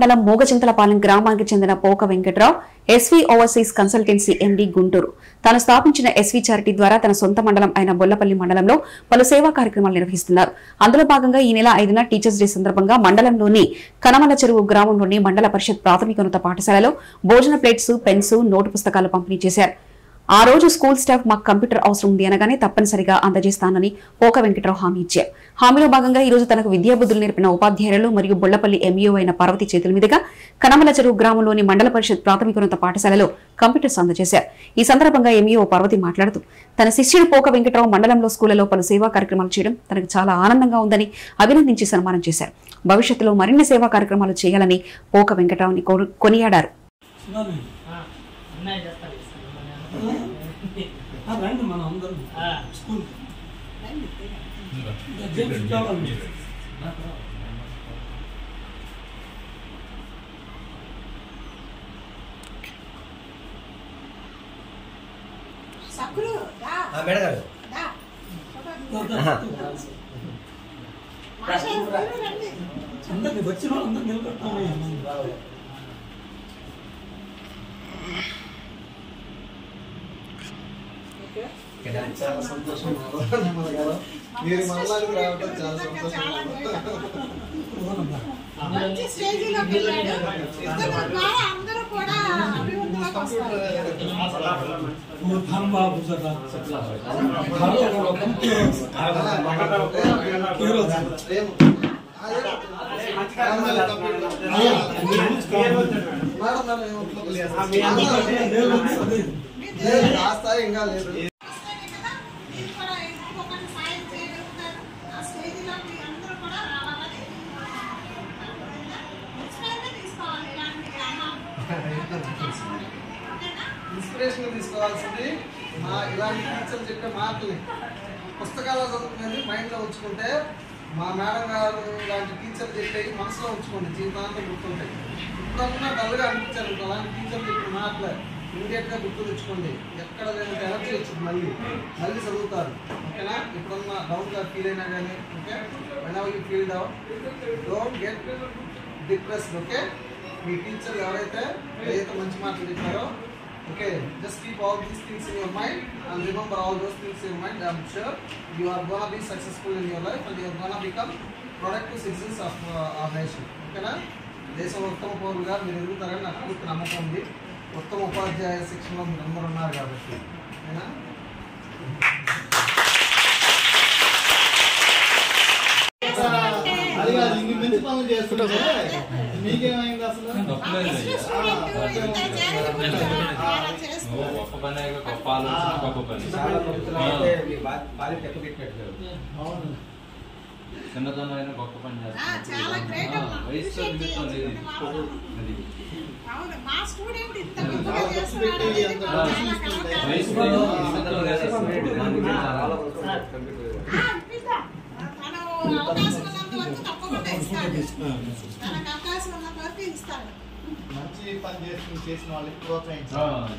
మండలం మూగచింతలపాలెం గ్రామానికి చెందిన Poka Venkatrao SV overseas consultancy MD Guntur తాను స్థాపించిన ఎస్వీ చారిటీ ద్వారా తన సొంత మండలం అయిన బొల్లపల్లి మండలంలో పలు సేవా కార్యక్రమాలు నిర్వహిస్తున్నారు అందులో భాగంగా ఈ నెల ఐదున టీచర్స్ డే సందర్భంగా మండలంలోని కనమల చెరువు గ్రామంలోని మండల పరిషత్ ప్రాథమికోన్నత పాఠశాలలో భోజన ప్లేట్స్ పెన్స్ నోటు పుస్తకాలు పంపిణీ చేశారు ఆ రోజు స్కూల్ స్టాఫ్ మాకు కంప్యూటర్ అవసరం ఉంది అనగానే తప్పనిసరిగా అందజేస్తానని పోక వెంకట్రావు హామీ ఇచ్చారు హామీలో భాగంగా ఈ రోజు తనకు విద్యాబుద్ధులు నేర్పిన ఉపాధ్యాయులు మరియు బొళ్లపల్లి ఎంఈఓ అయిన పార్వతి చేతుల మీదుగా కనమల చెరువు గ్రామంలోని మండల పరిషత్ ప్రాథమికోన్నత పాఠశాలలో కంప్యూటర్స్ అందజేశారు ఈ సందర్భంగా ఎంఈఓ పార్వతి మాట్లాడుతూ తన శిష్యుడు పోక వెంకట్రావు మండలంలో స్కూళ్లలో పలు సేవా కార్యక్రమాలు చేయడం తనకు చాలా ఆనందంగా ఉందని అభినందించి సన్మానం చేశారు భవిష్యత్తులో మరిన్ని సేవా కార్యక్రమాలు చేయాలని పోక వెంకట్రావుని కొ- కొనియాడారు అన్నయ్య చేస్తాడు ఆ, రండి మనం అందరం స్కూల్ జేమ్స్ కావాలి సక్కులు దా మేడం గారు దా రండి అందరినీ వచ్చిన వాళ్ళందరూ నిలబెట్టాలి చాలా సంతోషం మీరు మండలానికి రావడం చాలా చాలా సంతోషం మంచి స్టేజీలోకి వెళ్ళాడు ఇతని ద్వారా అందరూ కూడా అభివృద్ధిలోకి వస్తారు ధన్ బాబు జరా ఇంకా లేదు వస్తేనే కదా మీరు కూడా ఇంకొకరిని సాయం చేయగలుగుతారు ఆ స్టేజీలో మీ అందరూ కూడా రావాలని ఇన్స్పైర్గా తీసుకోవాలి ఇలాంటి అమ్మ ఓకేనా ఇన్స్పిరేషన్ తీసుకోవాల్సింది మా ఇలాంటి టీచర్లు చెప్పే మాటల్ని పుస్తకాల్లో చదువుకునేది మైండ్లో ఉంచుకుంటే మా మేడం గారు ఇలాంటి టీచర్ చెప్పేవి మనసులో ఉంచుకోండి జీవితాంతం గుర్తుంటాయి ఇప్పుడన్నా డల్గా అనిపించారు అలాంటి టీచర్ చెప్పిన మాటలు ఇమీడియట్గా గుర్తు తెచ్చుకోండి ఎక్కడ లేని ఎనర్జీ వచ్చింది మళ్ళీ మళ్ళీ చదువుతారు ఓకేనా ఇప్పుడున్న డౌన్గా ఫీల్ అయినా కానీ okay when you feel down don't get depressed okay మీ టీచర్లు ఎవరైతే ఏదైతే మంచి మాటలు చెప్పారో okay just keep all these things in your mind and remember all those things in your mind I'm sure you are gonna be successful in your life and you're gonna become productive citizens of our nation ఓకేనా దేశం ఉత్తమ పౌరులుగా మీరు ఎదుగుతారని నాకు పూర్తి నమ్మకం ఉంది ఉత్తమ ఉపాధ్యాయ శిక్షణలో మీరు అందరూ ఉన్నారు కాబట్టి ఓకేనా అది కాదు ఇంక మంచి పనులు చేస్తుంటే మీకేమైంది అసలు గొప్ప పని గొప్ప ఆలోచన గొప్ప పని అవును చిన్నతనం అయినా గొప్ప పని చాలా great అమ్మా. చేస్తున్నాం వయసుతో నిమిత్తం లేదు ఇది. అది అవును మా స్టూడెంట్ ఇంత గొప్పగా చేస్తున్నాడు అనేది మాకు చాలా గర్వకారణం. వయసుతో నిమిత్తం లేదు. దానికి చాలా ఆ, ఇప్పిద్దాం. తను అవకాశం ఉన్నంత వరకు తప్పకుండా ఇస్తాడు తనకు అవకాశం ఉన్నంత వరకు ఇస్తాడు మంచి పని చేసి చేసిన వాళ్ళకి ఆ, ప్రోత్సహించాలి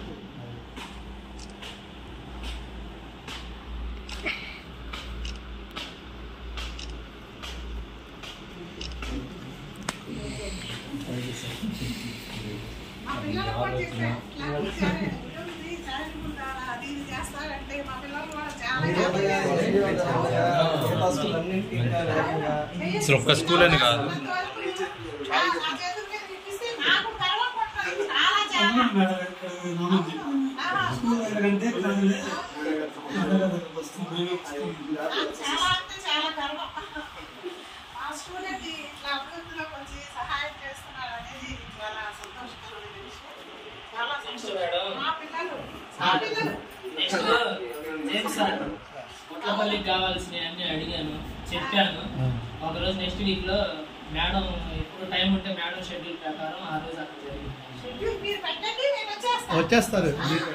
మా పిల్లలు కూడా చెప్పారు "క్లాస్ సార్, ఉంటుంది, చారిటబుల్ ద్వారా అది ఇది చేస్తారంటే మా పిల్లలు కూడా చాలా అసలు ఒక్క స్కూల్ అని కాదు. ఆ, ఆ చేతుల మీద ఇప్పిస్తే నాకు గర్వపడుతుంది. చాలా చాలా మేడం ఇక్కడ రామోజీ ఆ, స్కూల్ దగ్గరంటే కదిలే వస్తుంది నాకు చాలా అంటే చాలా గర్వం మా స్టూడెంట్ ఇట్లా అభివృద్ధిలోకి వచ్చి సహాయం చేస్తున్నారు అనేది చాలా సంతోషకరమైన విషయం చాలా సంతోషం మా పిల్లలు మా పిల్లలు నెక్స్ట్ జేమ్స్ సార్ పుట్టపల్లికి కావాల్సినవి అన్ని అడిగాను చెప్పాను ఒక రోజు నెక్స్ట్ వీక్ లో మేడం ఎప్పుడు టైం ఉంటే మేడం షెడ్యూల్ ప్రకారం ఆ రోజు అక్కడ జరిగింది షెడ్యూల్ మీరు పెట్టండి నేను వచ్చేస్తాను వచ్చేస్తారు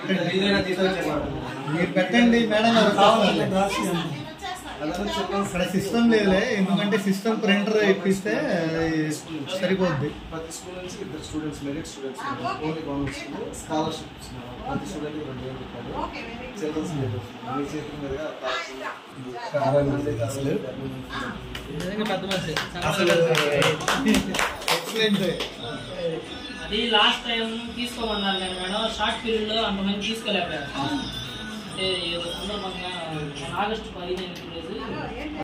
మీరు పెట్టండి మేడం గారు కావాలంటే వచ్చేస్తారు. రాసి వచ్చేస్తాను, నేను వచ్చేస్తాను ఇక్కడ సిస్టమ్ లేదులే ఎందుకంటే సిస్టమ్ ప్రింటర్ ఇప్పిస్తే అది సరిపోద్ది ప్రతి స్కూల్ నుంచి ఇద్దరు స్టూడెంట్స్ మెరిట్ స్టూడెంట్స్ ఆ, okay. Only government school scholarship ఇస్తున్నారు ప్రతి స్టూడెంట్ రెండు వేలు రూపాయలు okay very good children's day మీ చేతుల మీదుగా ఆ, ఇద్దాం. అరవై మంది అసలు నిజంగా పెద్ద మనిషి అసలు ఎక్సలెంట్ అది లాస్ట్ టైం తీసుకోమన్నారు కానీ మేడం షార్ట్ పీరియడ్ లో అంతమంది తీసుకోలేకపోయారు అంటే ఏదో సందర్భంగా మన ఆగస్టు పదిహేను రోజు